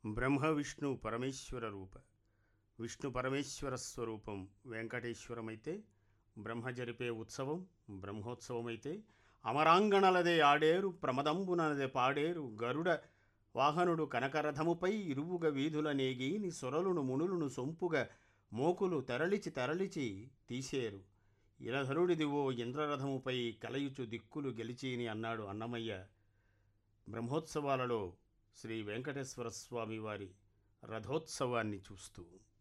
బ్రహ్మ విష్ణు పరమేశ్వర రూప విష్ణు పరమేశ్వర స్వరూపం వెంకటేశ్వరమైతే బ్రహ్మ జరిపే ఉత్సవం బ్రహ్మోత్సవమైతే అమరాంగణలదే ఆడేరు ప్రమదంబునదే పాడేరు గరుడ వాహనుడు కనకరథముపై ఇరువుగ వీధుల నేగీని సొరలును మునులును సొంపుగా మోకులు తరలిచి తరలిచి తీసేరు ఇలధరుడిదివో ఇంద్రరథముపై కలయుచు దిక్కులు గెలిచిని అన్నాడు అన్నమయ్య బ్రహ్మోత్సవాలలో శ్రీ వెంకటేశ్వర స్వామి వారి రథోత్సవాన్ని చూస్తూ